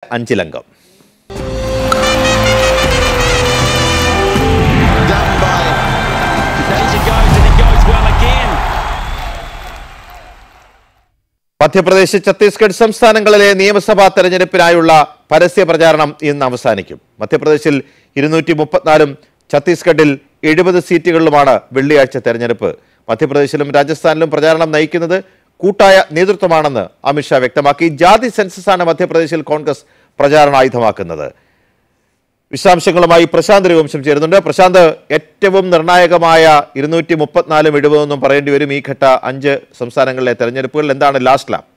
അഞ്ചിലംഗം done by Danger goes and it goes well again. Madhya Pradesh Chhattisgarh സംസ്ഥാനങ്ങളിലെ നിയമസഭാ തെരഞ്ഞെടുപ്പിനായുള്ള പരസ്യ പ്രചാരണം ഇന്ന് അവസാനിക്കും മധ്യപ്രദേശിൽ ഇരുന്നൂറ്റി മുപ്പത്തിനാലും ഛത്തീസ്ഗഡിൽ എഴുപത് സീറ്റുകളിലുമാണ് വെള്ളിയാഴ്ച തെരഞ്ഞെടുപ്പ് മധ്യപ്രദേശിലും രാജസ്ഥാനിലും പ്രചാരണം നയിക്കുന്നത് കൂട്ടായ നേതൃത്വമാണെന്ന് അമിത്ഷാ വ്യക്തമാക്കി ജാതി സെൻസസാണ് മധ്യപ്രദേശിൽ കോൺഗ്രസ് പ്രചാരണായുധമാക്കുന്നത് വിശദാംശങ്ങളുമായി പ്രശാന്ത് രഘുവംശം ചേരുന്നുണ്ട് പ്രശാന്ത് ഏറ്റവും നിർണായകമായ ഇരുന്നൂറ്റി മുപ്പത്തിനാലും എഴുപതെന്നും പറയേണ്ടി വരും ഈ ഘട്ട അഞ്ച് സംസ്ഥാനങ്ങളിലെ തെരഞ്ഞെടുപ്പുകൾ എന്താണ് ലാസ്റ്റ് ലാം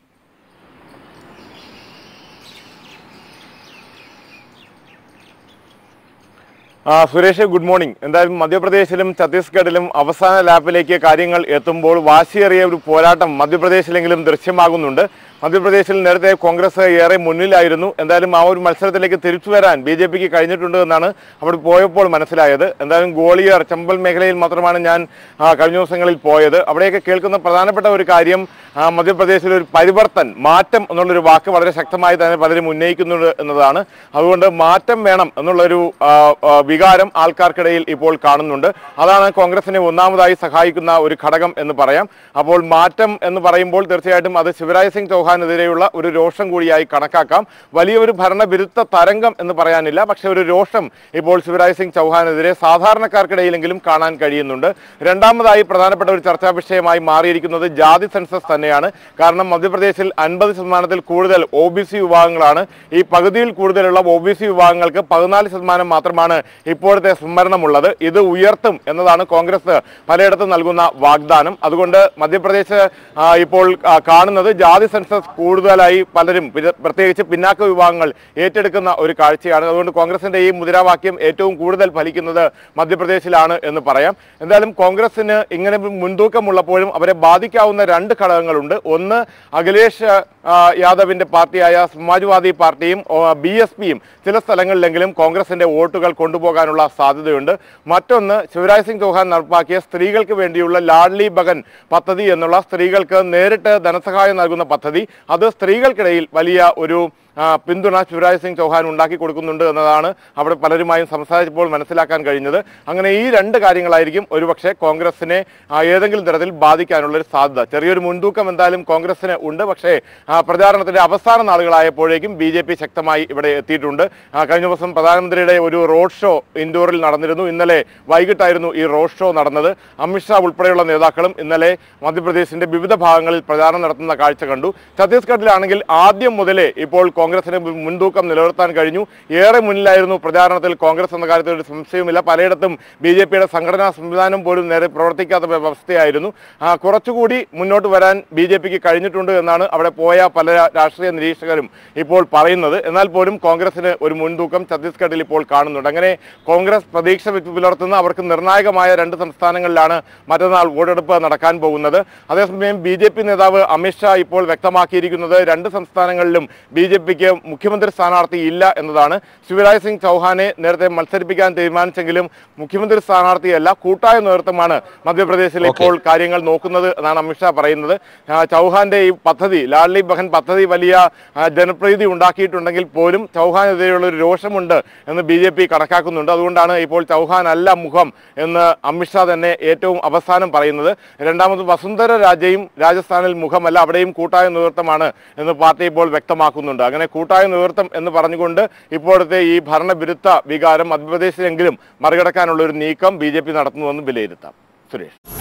ആ സുരേഷ് ഗുഡ് മോർണിംഗ് എന്തായാലും മധ്യപ്രദേശിലും ഛത്തീസ്ഗഡിലും അവസാന ലാപ്പിലേക്ക് കാര്യങ്ങൾ എത്തുമ്പോൾ വാശിയേറിയ ഒരു പോരാട്ടം മധ്യപ്രദേശിലെങ്കിലും ദൃശ്യമാകുന്നുണ്ട് മധ്യപ്രദേശിൽ നേരത്തെ കോൺഗ്രസ് ഏറെ മുന്നിലായിരുന്നു എന്തായാലും ആ ഒരു മത്സരത്തിലേക്ക് തിരിച്ചു വരാൻ ബി ജെ പിക്ക് കഴിഞ്ഞിട്ടുണ്ട് എന്നാണ് അവിടെ പോയപ്പോൾ മനസ്സിലായത് എന്തായാലും ഗോളിയർ ചമ്പൽ മേഖലയിൽ മാത്രമാണ് ഞാൻ ആ, കഴിഞ്ഞ ദിവസങ്ങളിൽ പോയത് അവിടെയൊക്കെ കേൾക്കുന്ന പ്രധാനപ്പെട്ട ഒരു കാര്യം ആ, മധ്യപ്രദേശിൽ ഒരു പരിവർത്തൻ മാറ്റം എന്നുള്ളൊരു വാക്ക് വളരെ ശക്തമായി തന്നെ പലരും ഉന്നയിക്കുന്നുണ്ട് എന്നതാണ് അതുകൊണ്ട് മാറ്റം വേണം എന്നുള്ളൊരു ആ, ആ, വികാരം ആൾക്കാർക്കിടയിൽ ഇപ്പോൾ കാണുന്നുണ്ട് അതാണ് കോൺഗ്രസിനെ ഒന്നാമതായി സഹായിക്കുന്ന ഒരു ഘടകം എന്ന് പറയാം അപ്പോൾ മാറ്റം എന്ന് പറയുമ്പോൾ തീർച്ചയായിട്ടും അത് ശിവരാജ് സിംഗ് ചൗഹാനെതിരെയുള്ള ഒരു രോഷം കൂടിയായി കണക്കാക്കാം വലിയൊരു ഭരണവിരുദ്ധ തരംഗം എന്ന് പറയാനില്ല പക്ഷെ ഒരു രോഷം ഇപ്പോൾ ശിവരാജ് സിംഗ് ചൗഹാനെതിരെ സാധാരണക്കാർക്കിടയിലെങ്കിലും കാണാൻ കഴിയുന്നുണ്ട് രണ്ടാമതായി പ്രധാനപ്പെട്ട ഒരു ചർച്ചാ വിഷയമായി മാറിയിരിക്കുന്നത് ജാതി സെൻസസ് തന്നെയാണ് കാരണം മധ്യപ്രദേശിൽ അൻപത് ശതമാനത്തിൽ കൂടുതൽ ഒ ബി സി വിഭാഗങ്ങളാണ് ഈ പകുതിയിൽ കൂടുതലുള്ള ഒ ബി സി വിഭാഗങ്ങൾക്ക് പതിനാല് ശതമാനം മാത്രമാണ് ഇപ്പോഴത്തെ സംവരണമുള്ളത് ഇത് ഉയർത്തും എന്നതാണ് കോൺഗ്രസ് പലയിടത്തും നൽകുന്ന വാഗ്ദാനം അതുകൊണ്ട് മധ്യപ്രദേശ് ആ, ഇപ്പോൾ ആ, കാണുന്നത് ജാതി സെൻസസ് കൂടുതലായി പലരും പിന്നെ പ്രത്യേകിച്ച് പിന്നാക്ക വിഭാഗങ്ങൾ ഏറ്റെടുക്കുന്ന ഒരു കാഴ്ചയാണ് അതുകൊണ്ട് കോൺഗ്രസിന്റെ ഈ മുദ്രാവാക്യം ഏറ്റവും കൂടുതൽ ഫലിക്കുന്നത് മധ്യപ്രദേശിലാണ് എന്ന് പറയാം എന്തായാലും കോൺഗ്രസിന് ഇങ്ങനെ മുൻതൂക്കമുള്ളപ്പോഴും അവരെ ബാധിക്കാവുന്ന രണ്ട് ഘടകങ്ങളുണ്ട് ഒന്ന് അഖിലേഷ് ആ, യാദവിന്റെ പാർട്ടിയായ സമാജ്വാദി പാർട്ടിയും ബി എസ് പിയും ചില സ്ഥലങ്ങളിലെങ്കിലും കോൺഗ്രസിന്റെ വോട്ടുകൾ കൊണ്ടുപോകാനുള്ള സാധ്യതയുണ്ട് മറ്റൊന്ന് ശിവരാജ് സിംഗ് ചൗഹാൻ നടപ്പാക്കിയ സ്ത്രീകൾക്ക് വേണ്ടിയുള്ള ലാഡ്ലി ബഗൻ പദ്ധതി എന്നുള്ള സ്ത്രീകൾക്ക് നേരിട്ട് ധനസഹായം നൽകുന്ന പദ്ധതി അത് സ്ത്രീകൾക്കിടയിൽ വലിയ ഒരു ആ, പിന്തുണ ശിവരാജ് സിംഗ് ചൗഹാൻ ഉണ്ടാക്കി കൊടുക്കുന്നുണ്ട് എന്നതാണ് അവിടെ പലരുമായും സംസാരിച്ചപ്പോൾ മനസ്സിലാക്കാൻ കഴിഞ്ഞത് അങ്ങനെ ഈ രണ്ട് കാര്യങ്ങളായിരിക്കും ഒരുപക്ഷെ കോൺഗ്രസിനെ ആ, ഏതെങ്കിലും തരത്തിൽ ബാധിക്കാനുള്ള ഒരു സാധ്യത ചെറിയൊരു മുൻതൂക്കം എന്തായാലും കോൺഗ്രസിന് ഉണ്ട് പക്ഷേ ആ, പ്രചാരണത്തിന്റെ അവസാന നാളുകളായപ്പോഴേക്കും ബി ജെ പി ശക്തമായി ഇവിടെ എത്തിയിട്ടുണ്ട് ആ, കഴിഞ്ഞ ദിവസം പ്രധാനമന്ത്രിയുടെ ഒരു റോഡ് ഷോ ഇൻഡോറിൽ നടന്നിരുന്നു ഇന്നലെ വൈകിട്ടായിരുന്നു ഈ റോഡ് ഷോ നടന്നത് അമിത്ഷാ ഉൾപ്പെടെയുള്ള നേതാക്കളും ഇന്നലെ മധ്യപ്രദേശിന്റെ വിവിധ ഭാഗങ്ങളിൽ പ്രചാരണം നടത്തുന്ന കാഴ്ച കണ്ടു ഛത്തീസ്ഗഡിലാണെങ്കിൽ ആദ്യം മുതലേ ഇപ്പോൾ കോൺഗ്രസിന് മുൻതൂക്കം നിലനിർത്താൻ കഴിഞ്ഞു ഏറെ മുന്നിലായിരുന്നു പ്രചാരണത്തിൽ കോൺഗ്രസ് എന്ന കാര്യത്തിൽ ഒരു സംശയവുമില്ല പലയിടത്തും ബി ജെ പിയുടെ സംഘടനാ സംവിധാനം പോലും നേരെ പ്രവർത്തിക്കാത്ത അവസ്ഥയായിരുന്നു ആ, കുറച്ചുകൂടി മുന്നോട്ട് വരാൻ ബി ജെ പിക്ക് കഴിഞ്ഞിട്ടുണ്ട് എന്നാണ് അവിടെ പോയ പല രാഷ്ട്രീയ നിരീക്ഷകരും ഇപ്പോൾ പറയുന്നത് എന്നാൽ പോലും കോൺഗ്രസിന് ഒരു മുൻതൂക്കം ഛത്തീസ്ഗഡിൽ ഇപ്പോൾ കാണുന്നുണ്ട് അങ്ങനെ കോൺഗ്രസ് പ്രതീക്ഷ വെച്ച് പുലർത്തുന്ന അവർക്ക് നിർണായകമായ രണ്ട് സംസ്ഥാനങ്ങളിലാണ് മറ്റന്നാൾ വോട്ടെടുപ്പ് നടക്കാൻ പോകുന്നത് അതേസമയം ബി ജെ പി നേതാവ് അമിത്ഷാ ഇപ്പോൾ വ്യക്തമാക്കിയിരിക്കുന്നത് രണ്ട് സംസ്ഥാനങ്ങളിലും ബി ജെ പിക്ക് മുഖ്യമന്ത്രി സ്ഥാനാർത്ഥി ഇല്ല എന്നതാണ് ശിവരാജ് സിംഗ് ചൗഹാനെ നേരത്തെ മത്സരിപ്പിക്കാൻ തീരുമാനിച്ചെങ്കിലും മുഖ്യമന്ത്രി സ്ഥാനാർത്ഥിയല്ല കൂട്ടായ നേതൃത്വമാണ് മധ്യപ്രദേശിൽ ഇപ്പോൾ കാര്യങ്ങൾ നോക്കുന്നത് എന്നാണ് അമിത്ഷാ പറയുന്നത് ആ, ചൗഹാന്റെ ഈ പദ്ധതി ലാഡ്ലി ബഹൻ പദ്ധതി വലിയ ആ, ജനപ്രീതി ഉണ്ടാക്കിയിട്ടുണ്ടെങ്കിൽ പോലും ചൗഹാനെതിരെയുള്ള ഒരു രോഷമുണ്ട് എന്ന് ബി ജെ പി കണക്കാക്കുന്നുണ്ട് അതുകൊണ്ടാണ് ഇപ്പോൾ ചൗഹാൻ അല്ല മുഖം എന്ന് അമിത്ഷാ തന്നെ ഏറ്റവും അവസാനം പറയുന്നത് രണ്ടാമത് വസുന്ധര രാജയും രാജസ്ഥാനിൽ മുഖമല്ല അവിടെയും കൂട്ടായ നേതൃത്വമാണ് എന്ന് പാർട്ടി ഇപ്പോൾ വ്യക്തമാക്കുന്നുണ്ട് അങ്ങനെ കൂട്ടായ നേതൃത്വം എന്ന് പറഞ്ഞുകൊണ്ട് ഇപ്പോഴത്തെ ഈ ഭരണവിരുദ്ധ വികാരം മധ്യപ്രദേശിലെങ്കിലും മറികടക്കാനുള്ള ഒരു നീക്കം ബി നടത്തുന്നുവെന്ന് വിലയിരുത്താം സുരേഷ്